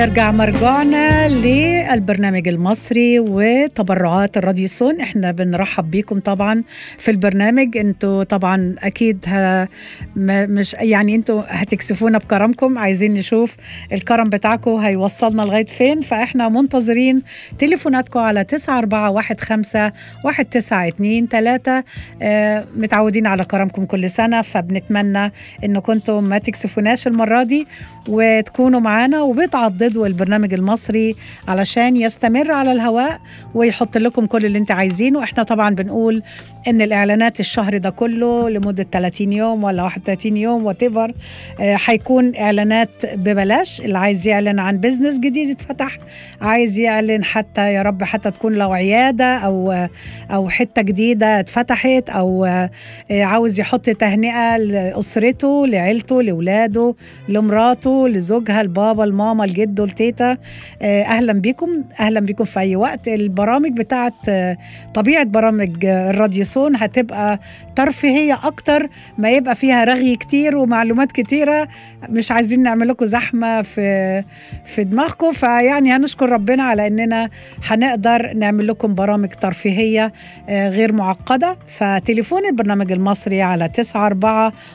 نرجع مرجعنا للبرنامج المصري وتبرعات الراديو سون احنا بنرحب بيكم طبعا في البرنامج انتوا طبعا اكيد ه... م... مش يعني انتوا هتكسفونا بكرمكم عايزين نشوف الكرم بتاعكم هيوصلنا لغايه فين فاحنا منتظرين تليفوناتكم على 9415 1923 آه متعودين على كرمكم كل سنه فبنتمنى انكم انتم ما تكسفوناش المره دي وتكونوا معانا وبتعضدوا البرنامج المصري علشان يستمر على الهواء ويحط لكم كل اللي انت عايزينه احنا طبعا بنقول ان الاعلانات الشهر ده كله لمده 30 يوم ولا 31 يوم وات ايفر هيكون اعلانات ببلاش اللي عايز يعلن عن بزنس جديد اتفتح عايز يعلن حتى يا رب حتى تكون لو عياده او او حته جديده اتفتحت او عاوز يحط تهنئه لاسرته لعيلته لاولاده لمراته لزوجها البابا الماما الجد التيتا اهلا بكم اهلا بكم في اي وقت البرامج بتاعت طبيعه برامج الراديو سون هتبقى ترفيهيه اكتر ما يبقى فيها رغي كتير ومعلومات كتيره مش عايزين نعمل لكم زحمه في في دماغكم فيعني هنشكر ربنا على اننا هنقدر نعمل لكم برامج ترفيهيه غير معقده فتليفون البرنامج المصري على 9 4